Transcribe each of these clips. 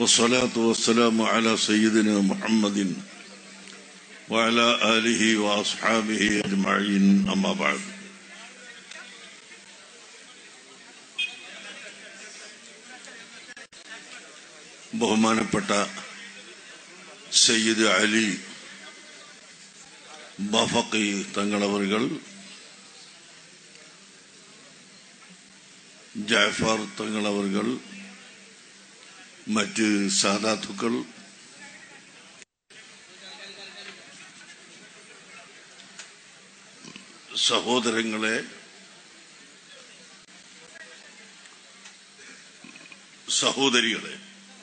والصلاة والسلام على سيدنا محمد وعلى آله وأصحابه أجمعين أما بعد ബഹുമാനപ്പെട്ട സയ്യിദ് അലി ബഫക്കി തങ്ങളവറുകൾ ജാഫർ തങ്ങളവറുകൾ മറ്റ് സാധാത്തുക്കൾ സഹോദരങ്ങളെ സഹോദരികളെ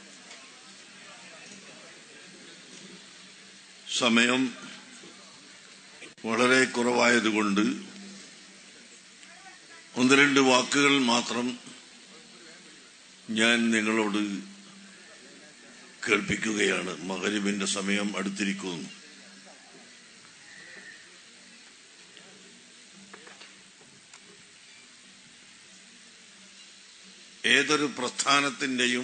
സമയം വളരെ കുറവായതുകൊണ്ട് ഒന്ന് രണ്ട് വാക്കുകൾ മാത്രം ഞാൻ നിങ്ങളോട് കേൾപ്പിക്കുകയാണ് മകരിവിന്റെ സമയം അടുത്തിരിക്കുന്നു ഏതൊരു പ്രസ്ഥാനത്തിന്റെയും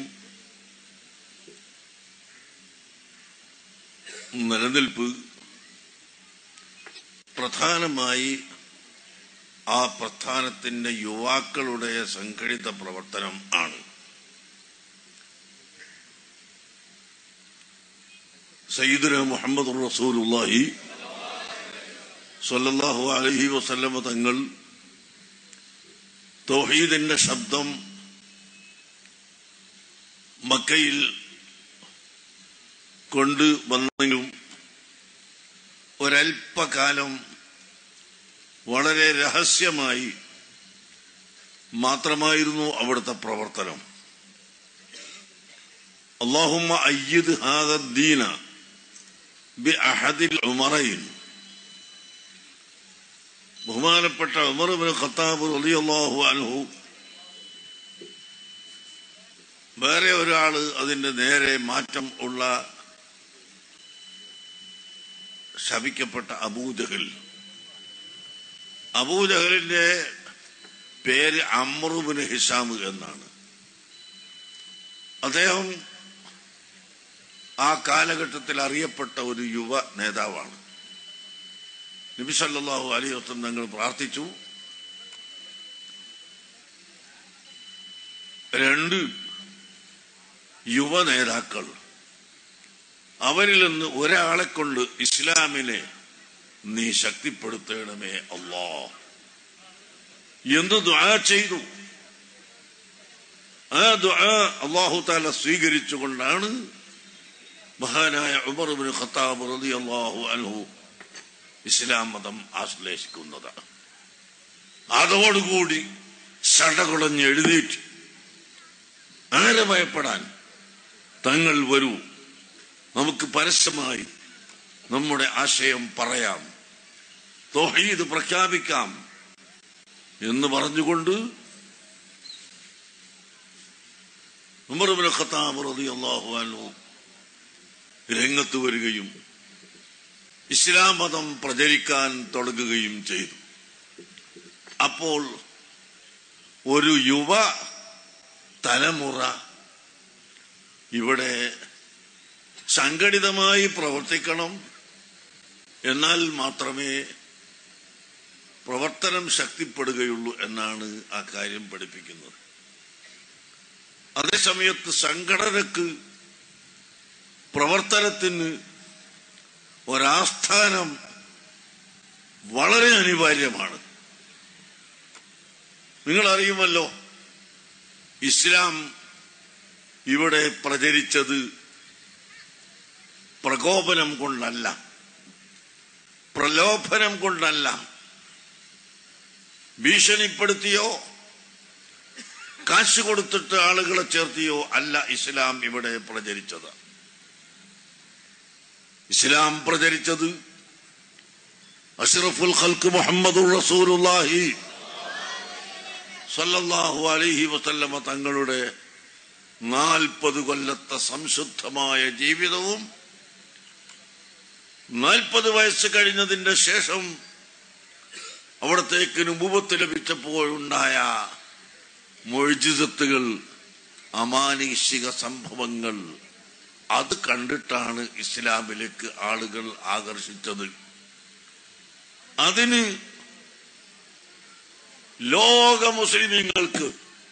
നിലനിൽപ്പ് പ്രധാനമായി ആ പ്രസ്ഥാനത്തിന്റെ യുവാക്കളുടെ സംഘടിത പ്രവർത്തനം ആണ് സയ്യിദുന മുഹമ്മദ് റസൂലുള്ളാഹി സ്വല്ലല്ലാഹു അലൈഹി വസല്ലമ തങ്ങൾ തൗഹീദിന്റെ ശബ്ദം മക്കയിൽ കൊണ്ട് വന്നെങ്കിലും ഒരൽപ്പകാലം വളരെ രഹസ്യമായി മാത്രമായിരുന്നു അവിടുത്തെ പ്രവർത്തനം അള്ളാഹുമ്മ അയ്യിദ് ഹാദീന ബി അഹദിൽ ഉമറൈൻ ബഹുമാനപ്പെട്ട ഉമർ ബിൻ ഖത്താബ് റളിയല്ലാഹു അൻഹു വേറെ ഒരാള് അതിന്റെ നേരെ മാറ്റം ഉള്ള ശപിക്കപ്പെട്ട അബൂജഹൽ അബൂജഹലിന്റെ പേര് അമ്രുബിന് ഹിസാം എന്നാണ് അദ്ദേഹം ആ കാലഘട്ടത്തിൽ അറിയപ്പെട്ട ഒരു യുവ നേതാവാണ് നബി സല്ലല്ലാഹു അലൈഹി വസല്ലം തങ്ങൾ പ്രാർത്ഥിച്ചു രണ്ട് യുവ നേതാക്കൾ അവരിൽ നിന്ന് ഒരാളെ കൊണ്ട് ഇസ്ലാമിനെ നീ ശക്തിപ്പെടുത്തണമേ അള്ളാ എന്ന് ദുആ ചെയ്തു ആ ദുആ അള്ളാഹു താല സ്വീകരിച്ചുകൊണ്ടാണ് മഹാനായ ഉമർ ബിൻ ഖത്താബ് റളിയല്ലാഹു അൻഹു ഇസ്ലാം മതം ആശ്ലേഷിക്കുന്നത് അതോടുകൂടി സടകുളഞ്ഞ് എഴുന്നേറ്റ് ആരെ ഭയപ്പെടാൻ തങ്ങൾ വരൂ നമുക്ക് പരസ്യമായി നമ്മുടെ ആശയം പറയാം തോഹീദ് പ്രഖ്യാപിക്കാം എന്ന് പറഞ്ഞുകൊണ്ട് ഉമർബിൻ ഖത്താബ് റളിയല്ലാഹു അൻഹു രംഗത്ത് വരികയും ഇസ്ലാം മതം പ്രചരിക്കാൻ തുടങ്ങുകയും ചെയ്തു അപ്പോൾ ഒരു യുവ തലമുറ ഇവിടെ സംഘടിതമായി പ്രവർത്തിക്കണം എന്നാൽ മാത്രമേ പ്രവർത്തനം ശക്തിപ്പെടുകയുള്ളൂ എന്നാണ് ആ കാര്യം പഠിപ്പിക്കുന്നത് അതേസമയത്ത് സംഘടനക്ക് പ്രവർത്തനത്തിന് ഒരാസ്ഥാനം വളരെ അനിവാര്യമാണ് നിങ്ങൾ അറിയുമല്ലോ ഇസ്ലാം ഇവിടെ പ്രചരിച്ചത് പ്രകോപനം കൊണ്ടല്ല പ്രലോഭനം കൊണ്ടല്ല ഭീഷണിപ്പെടുത്തിയോ കാശ് കൊടുത്തിട്ട് ആളുകളെ ചേർത്തിയോ അല്ല ഇസ്ലാം ഇവിടെ പ്രചരിച്ചത് ഇസ്ലാം പ്രചരിച്ചത് അഷ്റഫുൽ ഖൽക്ക് മുഹമ്മദുർ റസൂലുള്ളാഹി സല്ലല്ലാഹു അലൈഹി വസല്ലമ തങ്ങളുടെ നാൽപ്പത് കൊല്ലത്തെ സംശുദ്ധമായ ജീവിതവും നാൽപ്പത് വയസ്സ് കഴിഞ്ഞതിന്റെ ശേഷം അവിടത്തേക്ക് നുപൂവത്ത് ലഭിച്ചപ്പോഴുണ്ടായ മൊഴിജിതത്തുകൾ അമാനുഷിക സംഭവങ്ങൾ അത് കണ്ടിട്ടാണ് ഇസ്ലാമിലേക്ക് ആളുകൾ ആകർഷിച്ചത് അതിന് ലോക മുസ്ലിമീങ്ങൾക്ക്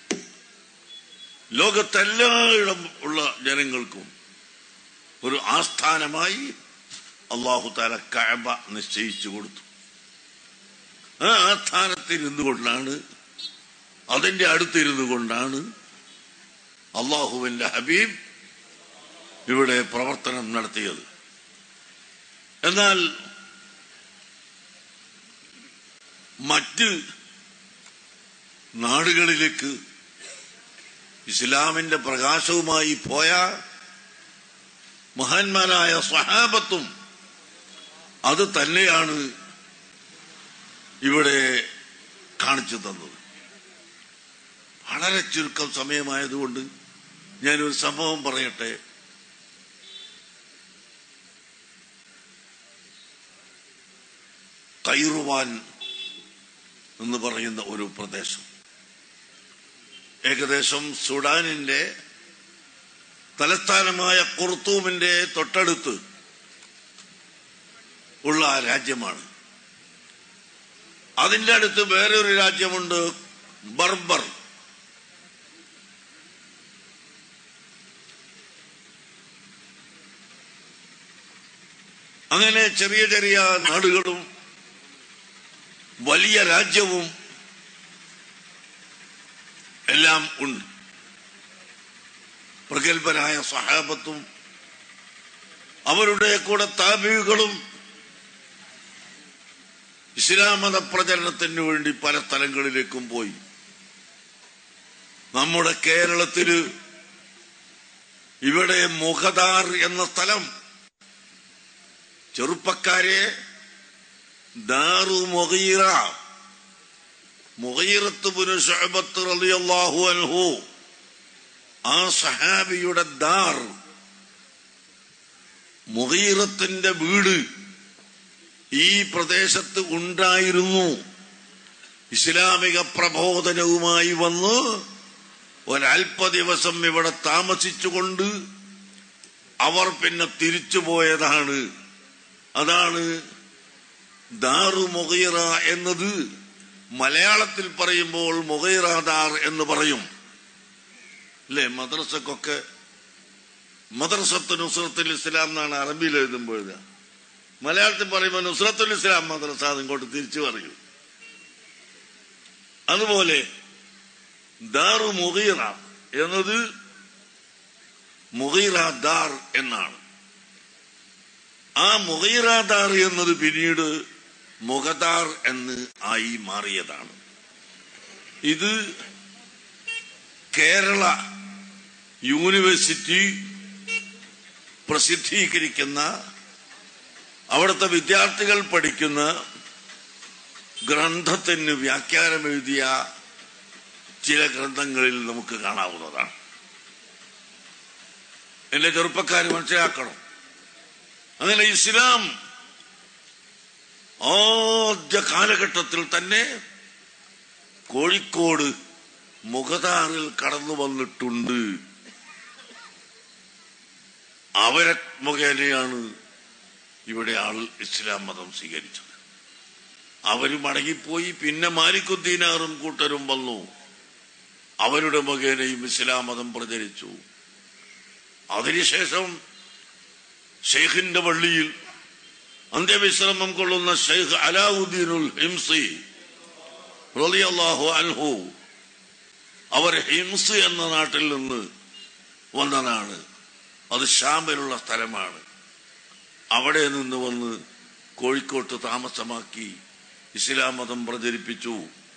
ലോകത്തെല്ലായിടം ഉള്ള ജനങ്ങൾക്കും ഒരു ആസ്ഥാനമായി അള്ളാഹു താല കഅബ നിശ്ചയിച്ചു കൊടുത്തു ആ ആസ്ഥാനത്തിൽ ഇരുന്നു കൊണ്ടാണ് അതിന്റെ അടുത്തിരുന്നു കൊണ്ടാണ് അള്ളാഹുവിന്റെ ഹബീബ് ഇവിടെ പ്രവർത്തനം നടത്തിയത് എന്നാൽ മറ്റ് നാടുകളിലേക്ക് ഇസ്ലാമിന്റെ പ്രകാശവുമായി പോയ മഹാന്മാരായ സ്വഹാബത്തും അത് തന്നെയാണ് ഇവിടെ കാണിച്ചു തന്നത് വളരെ ചുരുക്കം സമയമായതുകൊണ്ട് ഞാനൊരു സംഭവം പറയട്ടെ കൈറുവാൻ എന്ന് പറയുന്ന ഒരു പ്രദേശം ഏകദേശം സുഡാനിന്റെ തലസ്ഥാനമായ കുർത്തൂമിന്റെ തൊട്ടടുത്ത് ഉള്ള രാജ്യമാണ് അതിന്റെ അടുത്ത് വേറെ ഒരു രാജ്യമുണ്ട് ബർബർ അങ്ങനെ ചെറിയ ചെറിയ നാടുകളും വലിയ രാജ്യവും എല്ലാം ഉണ്ട് പ്രഗത്ഭരായ സഹാബത്തും അവരുടെ കൂടെ താപികളും ഇസ്ലാം മത പ്രചരണത്തിന് വേണ്ടി പല സ്ഥലങ്ങളിലേക്കും പോയി നമ്മുടെ കേരളത്തില് ഇവിടെ മുഖദാർ എന്ന സ്ഥലം ചെറുപ്പക്കാരെ ദാറു മുഗീറ മുഗീറത്ത് ബിനു ശുഅബത്ത് റളിയല്ലാഹു അൻഹു ആ സഹാബിയുടെ ദാർ മുഗീറത്തിന്റെ വീട് ഈ പ്രദേശത്ത് ഉണ്ടായിരുന്നു ഇസ്ലാമിക പ്രബോധനവുമായി വന്ന് ഒരൽപ്പ ദിവസം ഇവിടെ താമസിച്ചുകൊണ്ട് അവർ പിന്നെ തിരിച്ചുപോയതാണ് അതാണ് ദാറു മൊഹീറ എന്നത് മലയാളത്തിൽ പറയുമ്പോൾ മൊഹീറാദാർ എന്ന് പറയും അല്ലേ മദ്രസക്കൊക്കെ മദ്രസത്ത് നുസ്രത്തുൽ ഇസ്ലാം എന്നാണ് അറബിയിൽ എഴുതുമ്പോൾ എഴുതുക മലയാളത്തിൽ പറയുമ്പോൾ നുസ്രത്തുൽ ഇസ്ലാം മദ്രസ അതിങ്ങോട്ട് തിരിച്ചു പറയും അതുപോലെ ദാറു മുഗീറ എന്നത് മുഗീറ ദാർ എന്നാണ് ആ മുഗീറാദാർ എന്നത് പിന്നീട് മുഖദാർ എന്ന് ആയി മാറിയതാണ് ഇത് കേരള യൂണിവേഴ്സിറ്റി പ്രസിദ്ധീകരിക്കുന്ന അവിടുത്തെ വിദ്യാർത്ഥികൾ പഠിക്കുന്ന ഗ്രന്ഥത്തിന് വ്യാഖ്യാനം എഴുതിയ ചില ഗ്രന്ഥങ്ങളിൽ നമുക്ക് കാണാവുന്നതാണ് എന്റെ ചെറുപ്പക്കാർ മനസ്സിലാക്കണം അങ്ങനെ ഇസ്ലാം ആദ്യ കാലഘട്ടത്തിൽ തന്നെ കോഴിക്കോട് മുഖതാറിൽ കടന്നു വന്നിട്ടുണ്ട് അവരെ മുഖേനയാണ് ഇവിടെ ആൾ ഇസ്ലാം മതം സ്വീകരിച്ചത് അവര് മടങ്ങിപ്പോയി പിന്നെ മാലിക്കുദ്ദീനാറും കൂട്ടരും വന്നു അവരുടെ മുഖേനയും ഇസ്ലാം മതം പ്രചരിച്ചു അതിനുശേഷം ഷെയ്ഖിന്റെ പള്ളിയിൽ അന്ത്യവിശ്രമം കൊള്ളുന്ന ഷെയ്ഖ് അലാവുദ്ദീനുൽ ഹിംസി റളിയല്ലാഹു അൻഹു അവർ ഹിംസ് എന്ന നാട്ടിൽ നിന്ന് വന്നതാണ് അത് ഷാമിലുള്ള സ്ഥലമാണ് അവിടെ നിന്ന് വന്ന് കോഴിക്കോട്ട് താമസമാക്കി ഇസ്ലാം മതം പ്രചരിപ്പിച്ചു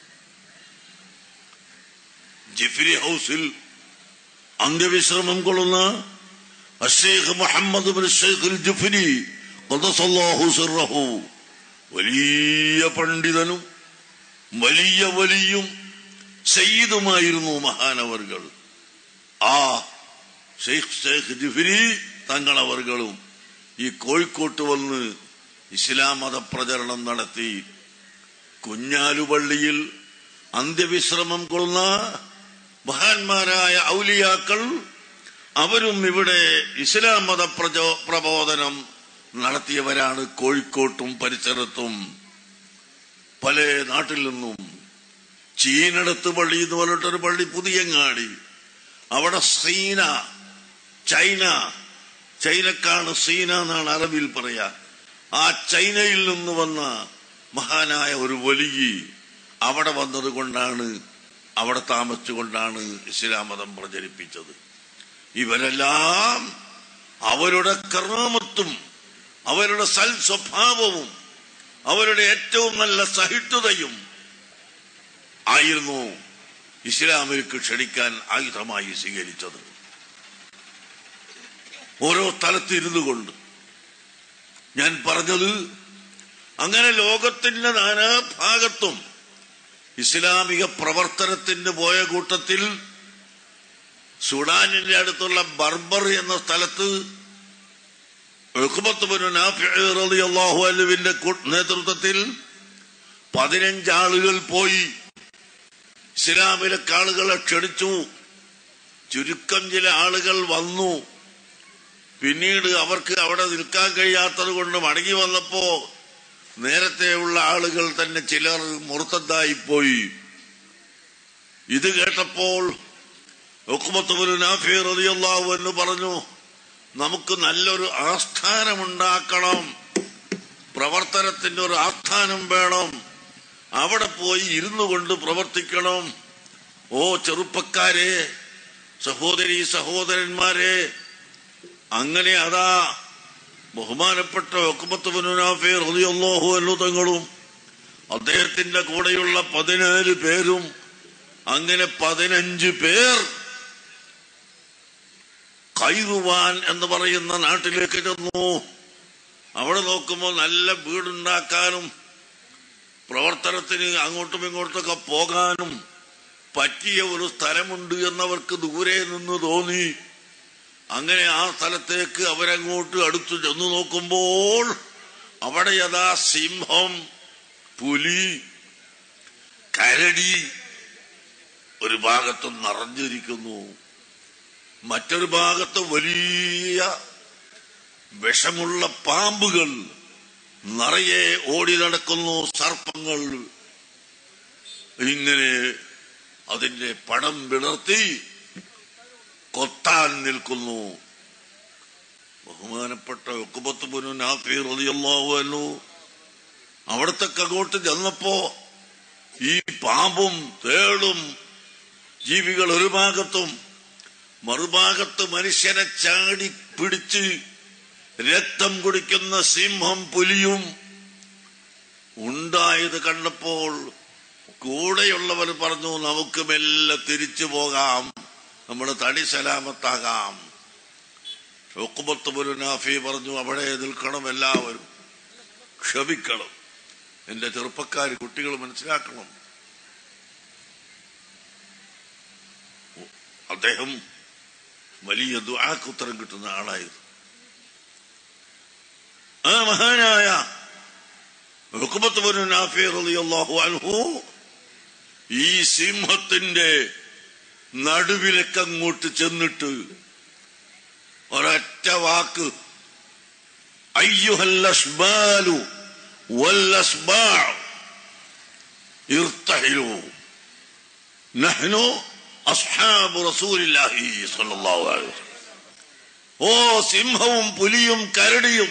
ജിഫ്രി ഹൗസിൽ അന്ത്യവിശ്രമം കൊള്ളുന്ന അഷേഖ് മുഹമ്മദ് ബിൻ ഷെയ്ഖ് ജുഫ്രി ഖദസല്ലാഹു സിർറഹു വലിയ പണ്ഡിതനും വലിയ വലിയും സയ്യിദുമായിരുന്നു മഹാനവർകൾ ആ ഷെയ്ഖ് ഷെയ്ഖ് ജിഫ്രി തങ്ങളവർകളും ഈ കോഴിക്കോട്ട് വന്ന് ഇസ്ലാം മതപ്രചരണം നടത്തി കുഞ്ഞാലുപള്ളിയിൽ അന്ത്യവിശ്രമം കൊള്ളുന്ന മഹാന്മാരായ ഔലിയാക്കൾ അവരും ഇവിടെ ഇസ്ലാം മത പ്രചോ പ്രബോധനം നടത്തിയവരാണ് കോഴിക്കോട്ടും പരിസരത്തും പല നാട്ടിൽ നിന്നും ചീനടത്ത് പള്ളി എന്ന് പറഞ്ഞിട്ടൊരു പള്ളി പുതിയങ്ങാടി അവിടെ സീന ചൈന ചൈനക്കാണ് സീന എന്നാണ് അറബിയിൽ പറയാ ആ ചൈനയിൽ നിന്ന് വന്ന മഹാനായ ഒരു വലിയ അവിടെ വന്നത് കൊണ്ടാണ് അവിടെ താമസിച്ചുകൊണ്ടാണ് ഇസ്ലാം മതം പ്രചരിപ്പിച്ചത് ഇവരെല്ലാം അവരുടെ കർമ്മത്തും അവരുടെ സൽ സ്വഭാവവും അവരുടെ ഏറ്റവും നല്ല സഹിഷ്ണുതയും ആയിരുന്നു ഇസ്ലാമിലേക്ക് ക്ഷണിക്കാൻ ആയുധമായി സ്വീകരിച്ചത് ഓരോ സ്ഥലത്തിരുന്നു കൊണ്ട് ഞാൻ പറഞ്ഞത് അങ്ങനെ ലോകത്തിന്റെ നാനാഭാഗത്തും ഇസ്ലാമിക പ്രവർത്തനത്തിന് പോയ കൂട്ടത്തിൽ സുഡാനിന്റെ അടുത്തുള്ള ബർബർ എന്ന സ്ഥലത്ത് അള്ളാഹുവിന്റെ നേതൃത്വത്തിൽ പതിനഞ്ചാളുകൾ പോയി ഇസ്ലാമിലെ ആളുകളെ ക്ഷണിച്ചു ചുരുക്കം ചില ആളുകൾ വന്നു പിന്നീട് അവർക്ക് അവിടെ നിൽക്കാൻ കഴിയാത്തത് കൊണ്ട് മടങ്ങി വന്നപ്പോ നേരത്തെയുള്ള ആളുകൾ തന്നെ ചിലർ മുറുത്തതായി പോയി ഇത് കേട്ടപ്പോൾ റളിയല്ലാഹു എന്ന് പറഞ്ഞു നമുക്ക് നല്ലൊരു ആസ്ഥാനമുണ്ടാക്കണം പ്രവർത്തനത്തിന്റെ ഒരു ആസ്ഥാനം വേണം അവിടെ പോയി ഇരുന്നു കൊണ്ട് പ്രവർത്തിക്കണം ഓ ചെറുപ്പക്കാരെ സഹോദരി സഹോദരന്മാരെ അങ്ങനെ അതാ ബഹുമാനപ്പെട്ട ഒക്കുമത്ത് മുനാഫെ റളിയല്ലാഹു അന്നു തങ്ങളും അദ്ദേഹത്തിന്റെ കൂടെയുള്ള പതിനേഴ് പേരും അങ്ങനെ പതിനഞ്ച് പേർ കൈറുവാൻ എന്ന് പറയുന്ന നാട്ടിലേക്ക് ചെന്നു അവിടെ നോക്കുമ്പോൾ നല്ല വീടുണ്ടാക്കാനും പ്രവർത്തനത്തിന് അങ്ങോട്ടും ഇങ്ങോട്ടൊക്കെ പോകാനും പറ്റിയ ഒരു സ്ഥലമുണ്ട് എന്നവർക്ക് ദൂരെ നിന്ന് തോന്നി അങ്ങനെ ആ സ്ഥലത്തേക്ക് അവരങ്ങോട്ട് അടുത്ത് ചെന്നു നോക്കുമ്പോൾ അവിടെ യഥാ സിംഹം പുലി കരടി ഒരു ഭാഗത്ത് നിറഞ്ഞിരിക്കുന്നു മറ്റൊരു ഭാഗത്ത് വലിയ വിഷമുള്ള പാമ്പുകൾ നിറയെ ഓടി നടക്കുന്നു സർപ്പങ്ങൾ ഇങ്ങനെ അതിന്റെ പടം വിളർത്തി കൊത്താൻ നിൽക്കുന്നു ബഹുമാനപ്പെട്ട ഒക്കുപത്ത് പുനു നാഫി റളിയല്ലാഹു അവിടത്തേക്ക് അങ്ങോട്ട് ചെന്നപ്പോ ഈ പാമ്പും തേളും ജീവികൾ ഒരു ഭാഗത്തും മറുഭാഗത്ത് മനുഷ്യനെ ചാടി പിടിച്ച് രക്തം കുടിക്കുന്ന സിംഹം പുലിയും ഉണ്ടായത് കണ്ടപ്പോൾ കൂടെയുള്ളവർ പറഞ്ഞു നമുക്ക് മെല്ലെ തിരിച്ചു പോകാം നമ്മൾ തടി സലാമത്താകാം നാഫി പറഞ്ഞു അവിടെ നിൽക്കണം എല്ലാവരും ക്ഷമിക്കണം എന്റെ ചെറുപ്പക്കാർ കുട്ടികൾ മനസ്സിലാക്കണം അദ്ദേഹം വലിയ ദുആക്ക് ഉത്തരം കിട്ടുന്ന ആളായിരുന്നു ആ മഹാനായ അൻഹു ഈ സിംഹത്തിന്റെ നടുവിലേക്ക് അങ്ങോട്ട് ചെന്നിട്ട് ഒരൊറ്റ വാക്ക് അയ്യുഹല്ലസ്ബാലു വല്ലസ്ബാ ഇർത്തഹിലു നഹ്നു അസ്ഹാബ് റസൂലില്ലാഹി സ്വല്ലല്ലാഹു അലൈഹി വസല്ലം ഓ സിംഹവും പുലിയും കരടിയും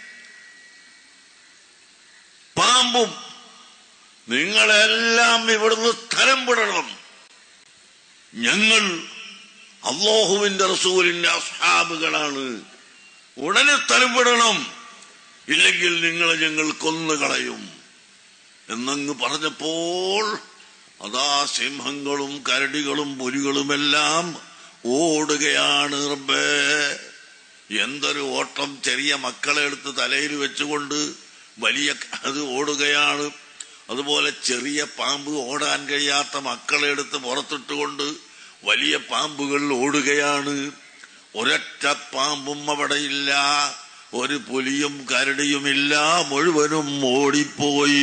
പാമ്പും നിങ്ങളെല്ലാം ഇവിടുന്ന് സ്ഥലം വിടണം ഞങ്ങൾ അള്ളാഹുവിന്റെ റസൂലിന്റെ അസ്ഹാബുകളാണ് ഉടനെ സ്ഥലം വിടണം ഇല്ലെങ്കിൽ നിങ്ങളെ ഞങ്ങൾ കൊന്നുകളയും എന്നങ്ങ് പറഞ്ഞപ്പോൾ അതാ സിംഹങ്ങളും കരടികളും പുലികളുമെല്ലാം ഓടുകയാണ് റബ്ബേ എന്തൊരു ഓട്ടം ചെറിയ മക്കളെ എടുത്ത് തലയിൽ വെച്ചുകൊണ്ട് വലിയ അത് ഓടുകയാണ് അതുപോലെ ചെറിയ പാമ്പ് ഓടാൻ കഴിയാത്ത മക്കളെ എടുത്ത് പുറത്തിട്ടുകൊണ്ട് വലിയ പാമ്പുകൾ ഓടുകയാണ് ഒരൊറ്റ പാമ്പും അവിടെയില്ല ഒരു പുലിയും കരടിയുമില്ല മുഴുവനും ഓടിപ്പോയി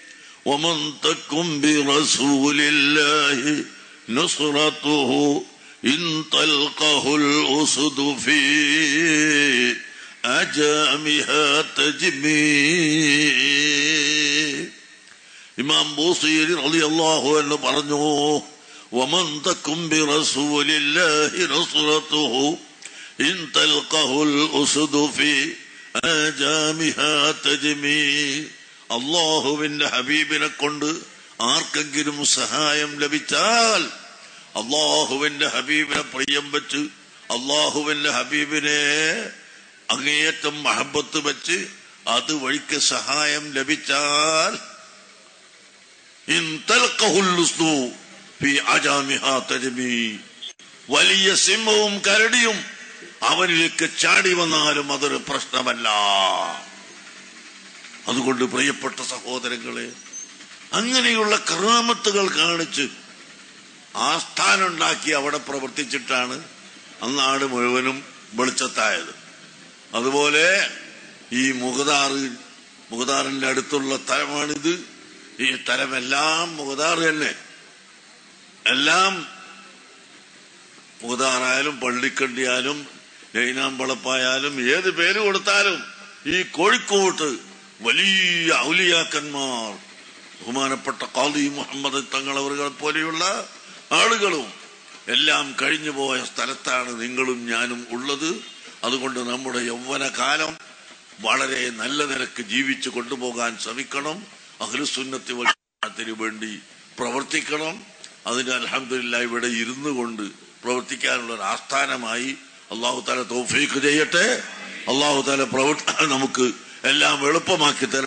ومن تكن برسول الله نصرته إن تلقه الأسد في أجامها تجمي ഇമാം ബൂസീരി റളിയല്ലാഹു എന്ന് പറഞ്ഞു ومن تكن برسول الله نصرته إن تلقه الأسد في آجامها تجمي അള്ളാഹുവിന്റെ ഹബീബിനെ കൊണ്ട് ആർക്കെങ്കിലും സഹായം ലഭിച്ചാൽ അള്ളാഹുവിന്റെ ഹബീബിനെ പ്രിയം വെച്ച് അള്ളാഹുവിന്റെ ഹബീബിനെ അങ്ങേയറ്റം മഹബത്ത് വെച്ച് അത് വഴിക്ക് സഹായം ലഭിച്ചാൽ ഇൻ തൽഖഹുൽ ഉസ്ദു ഫി അജാമിഹാ തജ്മി. വലിയ സിംഹവും കരടിയും അവനിലേക്ക് ചാടി വന്നാലും അതൊരു പ്രശ്നമല്ല അതുകൊണ്ട് പ്രിയപ്പെട്ട സഹോദരങ്ങളെ അങ്ങനെയുള്ള കറാമത്തുകൾ കാണിച്ച് ആസ്ഥാനുണ്ടാക്കി അവിടെ പ്രവർത്തിച്ചിട്ടാണ് അന്നാട് മുഴുവനും വെളിച്ചത്തായത് അതുപോലെ ഈ മുഖതാറ് മുഖതാറിന്റെ അടുത്തുള്ള സ്ഥലമാണിത് ഈ സ്ഥലമെല്ലാം മുഖതാറ് തന്നെ എല്ലാം മുഖതാറായാലും പള്ളിക്കണ്ടിയാലും ലൈനാമ്പളപ്പായാലും ഏത് പേര് കൊടുത്താലും ഈ കോഴിക്കോട്ട് വലിയ ഔലിയാക്കന്മാർ ബഹുമാനപ്പെട്ട കാളി മുഹമ്മദ് തങ്ങളവറുകളെ പോലെയുള്ള ആളുകളും എല്ലാം കഴിഞ്ഞു പോയ സ്ഥലത്താണ് നിങ്ങളും ഞാനും ഉള്ളത് അതുകൊണ്ട് നമ്മുടെ യൗവന കാലം വളരെ നല്ല നിലക്ക് ജീവിച്ചു കൊണ്ടുപോകാൻ ശ്രമിക്കണം അഖിലുസുന്നത്തി വൽജമാഅത്തിന് വേണ്ടി പ്രവർത്തിക്കണം അതിന് അലഹമില്ല ഇവിടെ ഇരുന്നു കൊണ്ട് പ്രവർത്തിക്കാനുള്ള ഒരു ആസ്ഥാനമായി അള്ളാഹു താല തോഫീക്ക് ചെയ്യട്ടെ അള്ളാഹു താല പ്രവർത്തി നമുക്ക് എല്ലാം എളുപ്പമാക്കി തരട്ടെ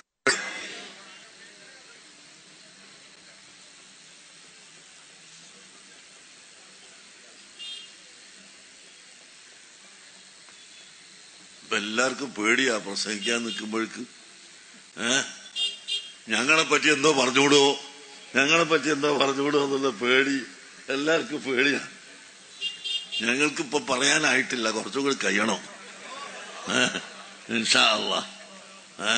ഇപ്പൊ എല്ലാവർക്കും പേടിയാ പ്രസംഗിക്കാൻ നിൽക്കുമ്പോഴേക്ക് ഏ ഞങ്ങളെ പറ്റി എന്തോ പറഞ്ഞുവിടുവോ ഞങ്ങളെ പറ്റി എന്തോ പറഞ്ഞുവിടുവോ എന്നുള്ള പേടി എല്ലാവർക്കും പേടിയാ ഞങ്ങൾക്കിപ്പൊ പറയാനായിട്ടില്ല കുറച്ചും കൂടി കഴിയണം ഏ? ഇൻഷാ അള്ളാ ഏ?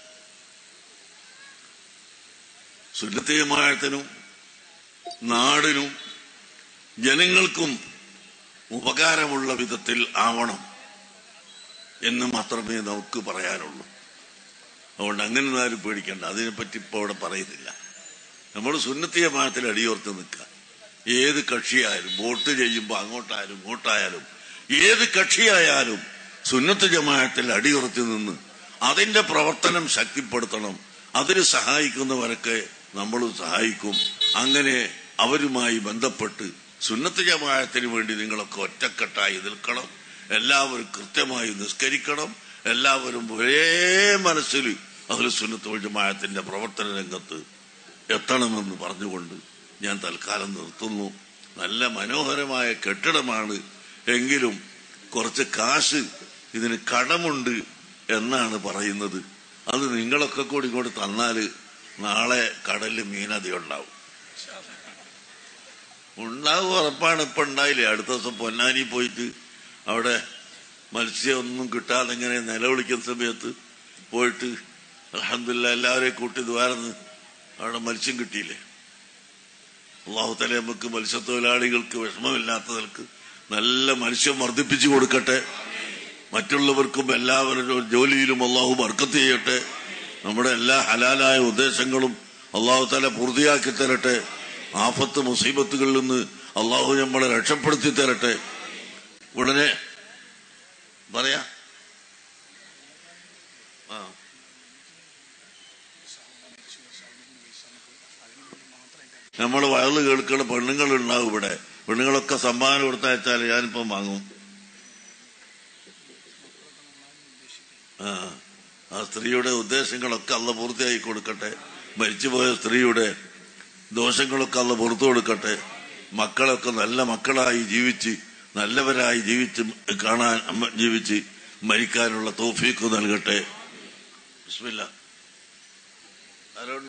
സുന്നത്തീയമായത്തിനും നാടിനും ജനങ്ങൾക്കും ഉപകാരമുള്ള വിധത്തിൽ ആവണം എന്ന് മാത്രമേ നമുക്ക് പറയാനുള്ളൂ അതുകൊണ്ട് അങ്ങനെ ആരും പേടിക്കണ്ട അതിനെപ്പറ്റി ഇപ്പോൾ അവിടെ പറയുന്നില്ല നമ്മൾ സുന്നത്തീയമായത്തിൽ അടിയോർത്ത് നിൽക്കുക ഏത് കക്ഷിയായാലും വോട്ട് ചെയ്യുമ്പോൾ അങ്ങോട്ടായാലും ഇങ്ങോട്ടായാലും ഏത് കക്ഷിയായാലും സുന്നത്ത് ജമാഅത്തിൽ അടിയുറച്ചു നിന്ന് അതിന്റെ പ്രവർത്തനം ശക്തിപ്പെടുത്തണം അതിന് സഹായിക്കുന്നവരൊക്കെ നമ്മളും സഹായിക്കും അങ്ങനെ അവരുമായി ബന്ധപ്പെട്ട് സുന്നത്ത് ജമാഅത്തിന് വേണ്ടി നിങ്ങളൊക്കെ ഒറ്റക്കെട്ടായി നിൽക്കണം എല്ലാവരും കൃത്യമായി നിസ്കരിക്കണം എല്ലാവരും ഒരേ മനസ്സിൽ അഹ്ലു സുന്നത്ത് ജമാഅത്തിന്റെ പ്രവർത്തന രംഗത്ത് എത്തണമെന്ന് പറഞ്ഞുകൊണ്ട് ഞാൻ തൽക്കാലം നിർത്തുന്നു നല്ല മനോഹരമായ കെട്ടിടമാണ് എങ്കിലും കുറച്ച് കാശ് ഇതിന് കടമുണ്ട് എന്നാണ് പറയുന്നത് അത് നിങ്ങളൊക്കെ കൂടി ഇങ്ങോട്ട് തന്നാല് നാളെ കടലിൽ മീനതി ഉണ്ടാവും ഉണ്ടാവും ഉറപ്പാണ് ഇപ്പൊ ഉണ്ടായില്ലേ അടുത്ത ദിവസം പൊന്നാനി പോയിട്ട് അവിടെ മത്സ്യം ഒന്നും കിട്ടാതെ ഇങ്ങനെ നിലവിളിക്കുന്ന സമയത്ത് പോയിട്ട് അലഹമില്ല എല്ലാവരെയും കൂട്ടി ദ്വാരന്ന് അവിടെ മത്സ്യം കിട്ടിയില്ലേ അള്ളാഹുത്തല നമുക്ക് മത്സ്യത്തൊഴിലാളികൾക്ക് വിഷമമില്ലാത്തവർക്ക് നല്ല മത്സ്യം വർദ്ധിപ്പിച്ചു കൊടുക്കട്ടെ മറ്റുള്ളവർക്കും എല്ലാവരുടെ ജോലിയിലും അള്ളാഹു ബർക്കത്ത് ചെയ്യട്ടെ നമ്മുടെ എല്ലാ ഹലാലായ ഉദ്ദേശങ്ങളും അള്ളാഹു തല പൂർത്തിയാക്കി തരട്ടെ ആഫത്ത് മുസീബത്തുകളിൽ നിന്ന് അള്ളാഹു നമ്മളെ രക്ഷപ്പെടുത്തി തരട്ടെ ഉടനെ പറയാ ആ നമ്മൾ വയറ് കേൾക്കുന്ന പെണ്ണുങ്ങൾ ഉണ്ടാവും ഇവിടെ പെണ്ണുങ്ങളൊക്കെ സംഭാവന കൊടുത്തയച്ചാൽ ഞാനിപ്പം വാങ്ങും ആ ആ സ്ത്രീയുടെ ഉദ്ദേശങ്ങളൊക്കെ അല്ല പൂർത്തിയാക്കി കൊടുക്കട്ടെ മരിച്ചുപോയ സ്ത്രീയുടെ ദോഷങ്ങളൊക്കെ അല്ല പുറത്തു കൊടുക്കട്ടെ മക്കളൊക്കെ നല്ല മക്കളായി ജീവിച്ച് നല്ലവരായി ജീവിച്ച് കാണാൻ അമ്മ ജീവിച്ച് മരിക്കാനുള്ള തോഫീക്ക് നൽകട്ടെ ബിസ്മില്ലാ ആരോട്